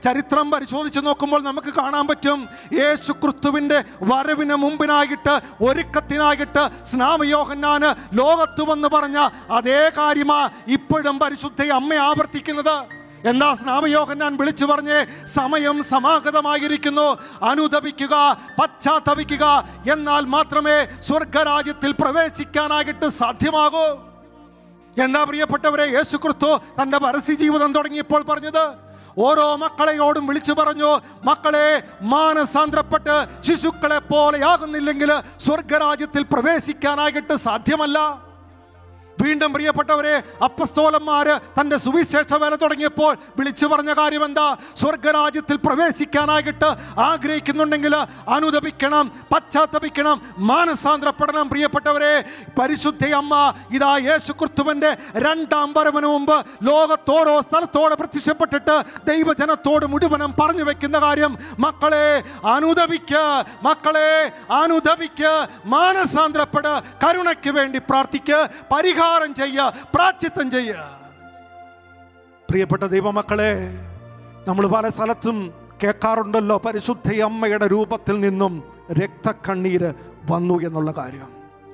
ചരിത്രം പരിശോധിച്ച് നോക്കുമ്പോൾ നമുക്ക് കാണാൻ പറ്റും യേശു ക്രിസ്തുവിൻ്റെ വരവിന് മുമ്പിനായിട്ട് ഒരുക്കത്തിനായിട്ട് സ്നാമയോഹന്നാന് ലോകത്ത് വന്ന് പറഞ്ഞ അതേ കാര്യമാ ഇപ്പോഴും പരിശുദ്ധ അമ്മ ആവർത്തിക്കുന്നത് എന്താ സ്നാമയോഹന്നാൻ വിളിച്ചു പറഞ്ഞ് സമയം സമാഗതമായിരിക്കുന്നു അനുദപിക്കുക പശ്ചാത്തപിക്കുക എന്നാൽ മാത്രമേ സ്വർഗരാജ്യത്തിൽ പ്രവേശിക്കാനായിട്ട് സാധ്യമാകൂ എന്താ പ്രിയപ്പെട്ടവരെ യേശു ക്രിസ്തു തന്റെ പരസ്യ ജീവിതം തുടങ്ങിയപ്പോൾ പറഞ്ഞത് ഓരോ മക്കളെയോടും വിളിച്ചു പറഞ്ഞു മക്കളെ മാനസാന്തരപ്പെട്ട് ശിശുക്കളെ പോലെയാകുന്നില്ലെങ്കിൽ സ്വർഗരാജ്യത്തിൽ പ്രവേശിക്കാനായിട്ട് സാധ്യമല്ല വീണ്ടും പ്രിയപ്പെട്ടവരെ അപ്പസ്തോലന്മാര് തന്റെ സുവിശേഷ വേല തുടങ്ങിയപ്പോൾ വിളിച്ചു പറഞ്ഞ കാര്യം എന്താ സ്വർഗരാജ്യത്തിൽ പ്രവേശിക്കാനായിട്ട് ആഗ്രഹിക്കുന്നുണ്ടെങ്കിൽ അനുദപിക്കണം പശ്ചാത്തപിക്കണം മാനസാന്തരപ്പെടണം പ്രിയപ്പെട്ടവരെ പരിശുദ്ധ അമ്മ ഇതാ യേശു ക്രിസ്തുവിന്റെ രണ്ടാം വരവിന് മുമ്പ് ലോകത്തോരോ സ്ഥലത്തോടെ പ്രത്യക്ഷപ്പെട്ടിട്ട് ദൈവജനത്തോട് മുഴുവനും പറഞ്ഞു വെക്കുന്ന കാര്യം മക്കളെ അനുദപിക്ക മക്കളെ അനുദപിക്ക മാനസാന്തരപ്പെട് കരുണയ്ക്ക് വേണ്ടി പ്രാർത്ഥിക്ക് പരിഹാരം ചെയ്യ പ്രാച്ചിത്വം ചെയ്യ പ്രിയപ്പെട്ട ദൈവമക്കളെ നമ്മൾ പല സ്ഥലത്തും കേൾക്കാറുണ്ടല്ലോ പരിശുദ്ധ അമ്മയുടെ രൂപത്തിൽ നിന്നും രക്തക്കണ്ണീര് വന്നു എന്നുള്ള കാര്യം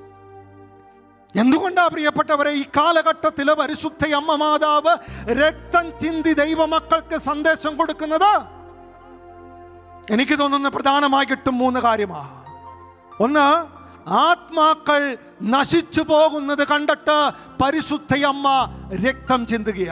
എന്തുകൊണ്ടാ പ്രിയപ്പെട്ടവരെ ഈ കാലഘട്ടത്തില് പരിശുദ്ധ അമ്മ മാതാവ് രക്തം ചിന്തി ദൈവമക്കൾക്ക് സന്ദേശം കൊടുക്കുന്നത് എനിക്ക് തോന്നുന്ന പ്രധാനമായിട്ടും മൂന്ന് കാര്യമാ ഒന്ന് ആത്മാക്കൾ നശിച്ചു പോകുന്നത് കണ്ടിട്ട് പരിശുദ്ധയമ്മ രക്തം ചിന്തുകയാ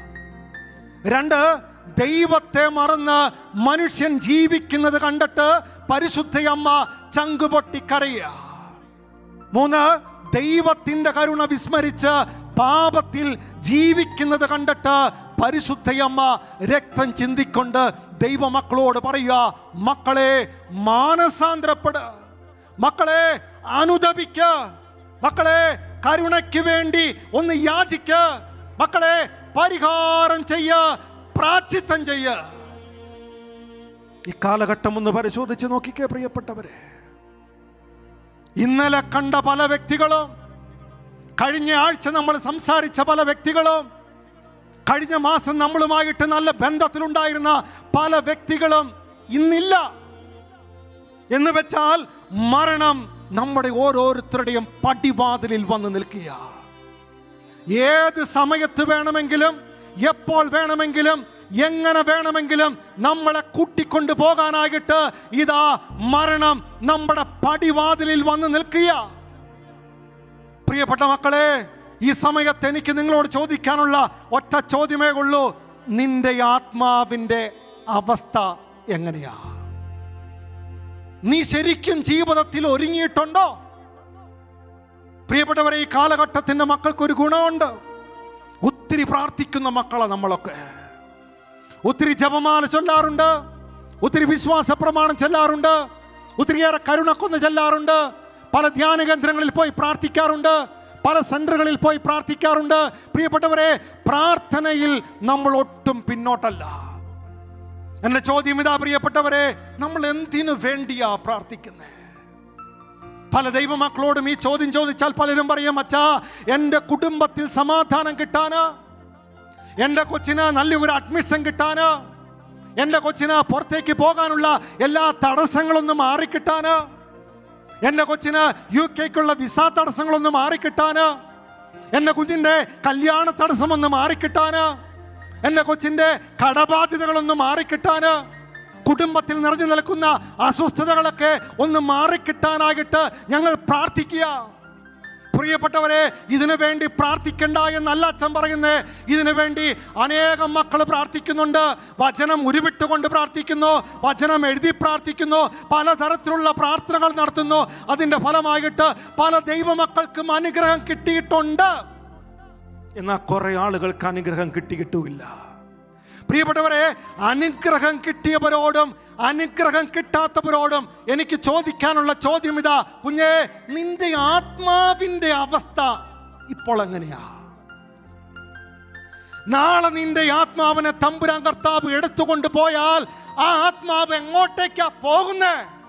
രണ്ട് ദൈവത്തെ മറന്ന് മനുഷ്യൻ ജീവിക്കുന്നത് കണ്ടിട്ട് പരിശുദ്ധയമ്മ ചങ്കുപൊട്ടിക്കരയുക മൂന്ന് ദൈവത്തിന്റെ കരുണ വിസ്മരിച്ച് പാപത്തിൽ ജീവിക്കുന്നത് കണ്ടിട്ട് പരിശുദ്ധയമ്മ രക്തം ചിന്തിക്കൊണ്ട് ദൈവമക്കളോട് പറയുക മക്കളെ മാനസാന്തരപ്പെട് മക്കളെ അനുദപിക്ക മക്കളെ കരുണയ്ക്ക് വേണ്ടി ഒന്ന് യാചിക്ക മക്കളെ പരിഹാരം ചെയ്യ പ്രാച്ചിത്തം ചെയ്യ ഈ കാലഘട്ടം ഒന്ന് പരിശോധിച്ച് നോക്കിക്കേ പ്രിയപ്പെട്ടവരെ ഇന്നലെ കണ്ട പല വ്യക്തികളും കഴിഞ്ഞ ആഴ്ച നമ്മൾ സംസാരിച്ച പല വ്യക്തികളും കഴിഞ്ഞ മാസം നമ്മളുമായിട്ട് നല്ല ബന്ധത്തിലുണ്ടായിരുന്ന പല വ്യക്തികളും ഇന്നില്ല എന്ന് വെച്ചാൽ മരണം നമ്മുടെ ഓരോരുത്തരുടെയും പടിവാതിലിൽ വന്ന് നിൽക്കുക ഏത് സമയത്ത് വേണമെങ്കിലും എപ്പോൾ വേണമെങ്കിലും എങ്ങനെ വേണമെങ്കിലും നമ്മളെ കൂട്ടിക്കൊണ്ടു പോകാനായിട്ട് ഇതാ മരണം നമ്മുടെ പടിവാതിലിൽ വന്ന് നിൽക്കുക പ്രിയപ്പെട്ട മക്കളെ ഈ സമയത്ത് എനിക്ക് നിങ്ങളോട് ചോദിക്കാനുള്ള ഒറ്റ ചോദ്യമേ ഉള്ളൂ നിന്റെ ആത്മാവിന്റെ അവസ്ഥ എങ്ങനെയാ നീ ശരിക്കും ജീവിതത്തിൽ ഒരുങ്ങിയിട്ടുണ്ടോ പ്രിയപ്പെട്ടവരെ ഈ കാലഘട്ടത്തിന്റെ മക്കൾക്ക് ഒരു ഗുണമുണ്ട് ഒത്തിരി പ്രാർത്ഥിക്കുന്ന മക്കളാ നമ്മളൊക്കെ ഒത്തിരി ജപമാല ചൊല്ലാറുണ്ട് ഒത്തിരി വിശ്വാസ പ്രമാണം ചെല്ലാറുണ്ട് ഒത്തിരിയേറെ കരുണക്കൊന്ന് ചെല്ലാറുണ്ട് പല ധ്യാന കേന്ദ്രങ്ങളിൽ പോയി പ്രാർത്ഥിക്കാറുണ്ട് പല സെന്ററുകളിൽ പോയി പ്രാർത്ഥിക്കാറുണ്ട് പ്രിയപ്പെട്ടവരെ പ്രാർത്ഥനയിൽ നമ്മൾ ഒട്ടും പിന്നോട്ടല്ല എന്റെ ചോദ്യം ഇതാ പ്രിയപ്പെട്ടവരെ നമ്മൾ എന്തിനു വേണ്ടിയാ പ്രാർത്ഥിക്കുന്നത് പല ദൈവമക്കളോടും ഈ ചോദ്യം ചോദിച്ചാൽ പലരും പറയും അച്ഛാ എൻ്റെ കുടുംബത്തിൽ സമാധാനം കിട്ടാന് എൻ്റെ കൊച്ചിന് നല്ലൊരു അഡ്മിഷൻ കിട്ടാന് എൻ്റെ കൊച്ചിന് പുറത്തേക്ക് പോകാനുള്ള എല്ലാ തടസ്സങ്ങളൊന്നും മാറിക്കിട്ടാന് എൻ്റെ കൊച്ചിന് യു കെക്കുള്ള വിസ തടസ്സങ്ങളൊന്ന് മാറിക്കിട്ടാന് എൻ്റെ കുഞ്ഞിൻ്റെ കല്യാണ തടസ്സമൊന്ന് മാറിക്കിട്ടാന് എൻ്റെ കൊച്ചിൻ്റെ കടബാധ്യതകളൊന്ന് മാറിക്കിട്ടാന് കുടുംബത്തിൽ നിറഞ്ഞു നിൽക്കുന്ന അസ്വസ്ഥതകളൊക്കെ ഒന്ന് മാറിക്കിട്ടാനായിട്ട് ഞങ്ങൾ പ്രാർത്ഥിക്കുക പ്രിയപ്പെട്ടവരെ ഇതിനു വേണ്ടി പ്രാർത്ഥിക്കണ്ട എന്നല്ല അച്ഛൻ പറയുന്നത് ഇതിനു വേണ്ടി അനേകം മക്കൾ പ്രാർത്ഥിക്കുന്നുണ്ട് വചനം ഉരുവിട്ടുകൊണ്ട് പ്രാർത്ഥിക്കുന്നു വചനം എഴുതി പ്രാർത്ഥിക്കുന്നു പലതരത്തിലുള്ള പ്രാർത്ഥനകൾ നടത്തുന്നു അതിൻ്റെ ഫലമായിട്ട് പല ദൈവമക്കൾക്കും അനുഗ്രഹം കിട്ടിയിട്ടുണ്ട് എന്നാൽ കുറെ ആളുകൾക്ക് അനുഗ്രഹം കിട്ടി കിട്ടൂല പ്രിയപ്പെട്ടവരെ അനുഗ്രഹം കിട്ടിയവരോടും അനുഗ്രഹം കിട്ടാത്തവരോടും എനിക്ക് ചോദിക്കാനുള്ള ചോദ്യം ഇതാ കുഞ്ഞേ നിന്റെ ആത്മാവിന്റെ അവസ്ഥ ഇപ്പോൾ എങ്ങനെയാ നാളെ നിന്റെ ആത്മാവിനെ തമ്പുരാൻ കർത്താവ് എടുത്തുകൊണ്ട് പോയാൽ ആ ആത്മാവ് എങ്ങോട്ടേക്കാ പോകുന്നേ